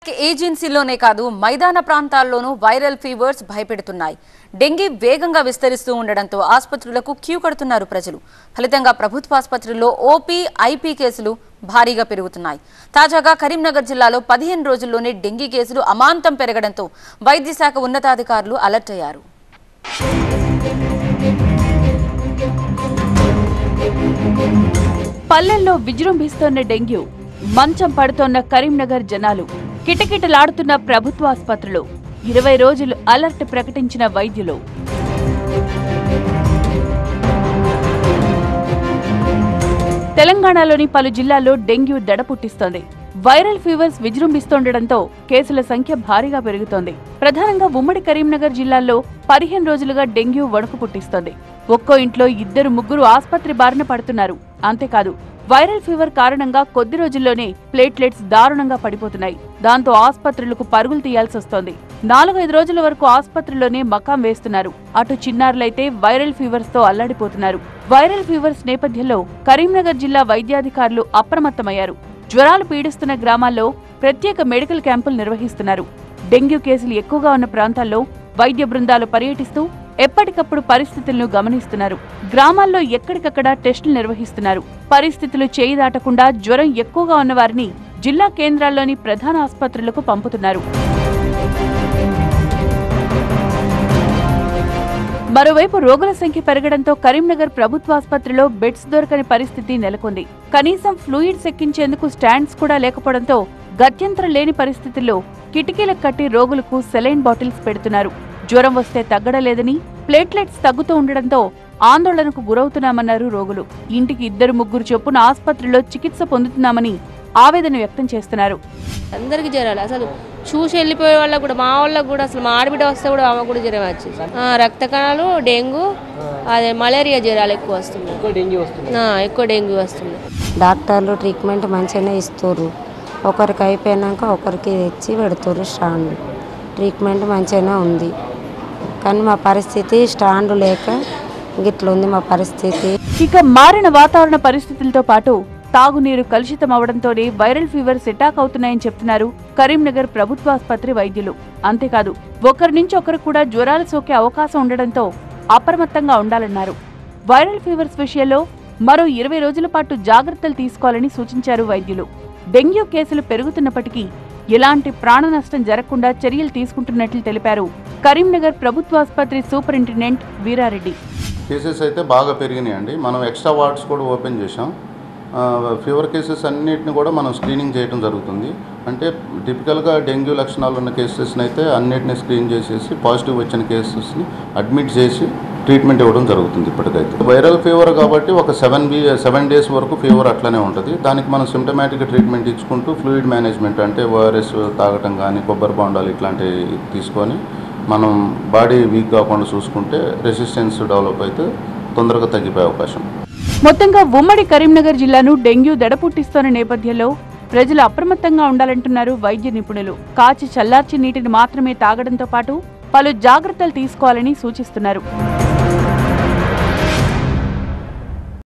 శాఖ ఏజెన్సీలోనే కాదు మైదాన ప్రాంతాల్లోనూ వైరల్ ఫీవర్స్ భయపెడుతున్నాయి డెంగీ వేగంగా విస్తరిస్తూ ఉండడంతో ఆసుపత్రులకు క్యూ కడుతున్నారు ప్రజలు ఫలితంగా ప్రభుత్వ ఆసుపత్రుల్లో ఓపీ ఐపీ కేసులు భారీగా పెరుగుతున్నాయి తాజాగా కరీంనగర్ జిల్లాలో పదిహేను రోజుల్లోనే డెంగీ కేసులు అమాంతం పెరగడంతో వైద్య శాఖ ఉన్నతాధికారులు అలర్ట్ అయ్యారు పల్లెల్లో విజృంభిస్తోన్న డెంగ్యూ మంచం పడుతోన్న కరీంనగర్ జనాలు కిటకిటలాడుతున్న ప్రభుత్వ ఆసుపత్రులు ఇరవై రోజులు అలర్ట్ ప్రకటించిన వైద్యులు తెలంగాణలోని పలు జిల్లాల్లో డెంగ్యూ దడ పుట్టిస్తోంది వైరల్ ఫీవర్స్ విజృంభిస్తుండటంతో కేసుల సంఖ్య భారీగా పెరుగుతోంది ప్రధానంగా ఉమ్మడి కరీంనగర్ జిల్లాలో పదిహేను రోజులుగా డెంగ్యూ వణుకు పుట్టిస్తోంది ఒక్కో ఇంట్లో ఇద్దరు ముగ్గురు ఆసుపత్రి బారిన పడుతున్నారు అంతేకాదు వైరల్ ఫీవర్ కారణంగా కొద్ది రోజుల్లోనే ప్లేట్లెట్స్ దారుణంగా పడిపోతున్నాయి దాంతో ఆసుపత్రులకు పరుగులు తీయాల్సి వస్తోంది నాలుగైదు రోజుల వరకు ఆసుపత్రిలోనే మకాం వేస్తున్నారు అటు చిన్నారులైతే వైరల్ ఫీవర్స్ తో అల్లాడిపోతున్నారు వైరల్ ఫీవర్స్ నేపథ్యంలో కరీంనగర్ జిల్లా వైద్యాధికారులు అప్రమత్తమయ్యారు జ్వరాలు పీడిస్తున్న గ్రామాల్లో ప్రత్యేక మెడికల్ క్యాంపులు నిర్వహిస్తున్నారు డెంగ్యూ కేసులు ఎక్కువగా ఉన్న ప్రాంతాల్లో వైద్య బృందాలు పర్యటిస్తూ ఎప్పటికప్పుడు పరిస్థితులను గమనిస్తున్నారు గ్రామాల్లో ఎక్కడికక్కడ టెస్టులు నిర్వహిస్తున్నారు పరిస్థితులు చేయి దాటకుండా జ్వరం ఎక్కువగా ఉన్న వారిని జిల్లా కేంద్రాల్లోని ప్రధాన ఆసుపత్రులకు పంపుతున్నారు మరోవైపు రోగుల సంఖ్య పెరగడంతో కరీంనగర్ ప్రభుత్వ ఆసుపత్రిలో బెడ్స్ దొరకని పరిస్థితి నెలకొంది కనీసం ఫ్లూయిడ్స్ ఎక్కించేందుకు స్టాండ్స్ కూడా లేకపోవడంతో గత్యంతరం లేని పరిస్థితుల్లో కిటికీలకు కట్టి రోగులకు సెలైన్ బాటిల్స్ పెడుతున్నారు జ్వరం వస్తే తగ్గడలేదని ప్లేట్లెట్స్ తగ్గుతూ ఉండడంతో ఆందోళనకు గురవుతున్నామన్నారు రోగులు ఇంటికి ఇద్దరు ముగ్గురు చొప్పున ఆసుపత్రిలో చికిత్స పొందుతున్నామని ఆవేదన వ్యక్తం చేస్తున్నారు అందరికి జ్వరాలు అసలు చూసి వెళ్ళిపోయే వాళ్ళకు కూడా మా వాళ్ళకు కూడా అసలు మా ఆడబిడ్డ వస్తే కూడా ఆమె కూడా జ్వరం వచ్చింది ఆ, రక్త కణాలు డెంగ్యూ అదే మలేరియా జ్వరాలు ఎక్కువ వస్తుంది ఆ, ఎక్కువ డెంగ్యూ వస్తుంది డాక్టర్లు ట్రీట్మెంట్ మంచిగానే ఇస్తారు ఒకరికి అయిపోయినాక ఒకరికి తెచ్చి పెడతారు స్టాండ్ ట్రీట్మెంట్ మంచిగానే ఉంది కానీ మా పరిస్థితి స్టాండ్ లేక గిట్ల ఉంది మా పరిస్థితి ఇక మారిన వాతావరణ పరిస్థితులతో పాటు తాగునీరు కలుషితం అవడంతోనే వైరల్ ఫీవర్స్ అటాక్ అవుతున్నాయని చెప్తున్నారు కరీంనగర్ ప్రభుత్వ ఆసుపత్రి వైద్యులు అంతేకాదు ఒకరి నుంచి ఒకరు కూడా జ్వరాలు సోకే అవకాశం ఉండడంతో అప్రమత్తంగా ఉండాలన్నారు వైరల్ ఫీవర్స్ విషయంలో మరో ఇరవై రోజుల పాటు జాగ్రత్తలు తీసుకోవాలని సూచించారు వైద్యులు డెంగ్యూ కేసులు పెరుగుతున్నప్పటికీ ఎలాంటి ప్రాణ నష్టం జరగకుండా చర్యలు తీసుకుంటున్నట్లు తెలిపారు కరీంనగర్ ప్రభుత్వ ఆసుపత్రి సూపరింటెండెంట్ వీరారెడ్డి కేసెస్ అయితే బాగా పెరిగినాయండి మనం ఎక్స్ట్రా వార్డ్స్ కూడా ఓపెన్ చేసాం ఆ, ఫీవర్ కేసెస్ అన్నిటిని కూడా మనం స్క్రీనింగ్ చేయడం జరుగుతుంది అంటే టిపికల్గా డెంగ్యూ లక్షణాలు ఉన్న కేసెస్ని అయితే అన్నిటిని స్క్రీన్ చేసేసి పాజిటివ్ వచ్చిన కేసెస్ని అడ్మిట్ చేసి ట్రీట్మెంట్ ఇవ్వడం జరుగుతుంది ఇప్పటికైతే వైరల్ ఫీవర్ కాబట్టి ఒక సెవెన్ బీ సెవెన్ డేస్ వరకు ఫీవర్ అట్లనే ఉంటుంది దానికి మనం సిమ్టమాటిక్ ట్రీట్మెంట్ ఇచ్చుకుంటూ ఫ్లూయిడ్ మేనేజ్మెంట్ అంటే ఓఆర్ఎస్ తాగటం కానీ కొబ్బరి బొండాలు ఇట్లాంటివి తీసుకొని మనం బాడీ వీక్ కాకుండా చూసుకుంటే రెసిస్టెన్స్ డెవలప్ అయితే తొందరగా తగ్గిపోయే అవకాశం మొత్తంగా ఉమ్మడి కరీంనగర్ జిల్లాను డెంగ్యూ దడపుట్టిస్తోన్న నేపథ్యంలో ప్రజలు అప్రమత్తంగా ఉండాలంటున్నారు వైద్య నిపుణులు కాచి చల్లార్చి నీటిని మాత్రమే తాగడంతో పాటు పలు జాగ్రత్తలు తీసుకోవాలని సూచిస్తున్నారు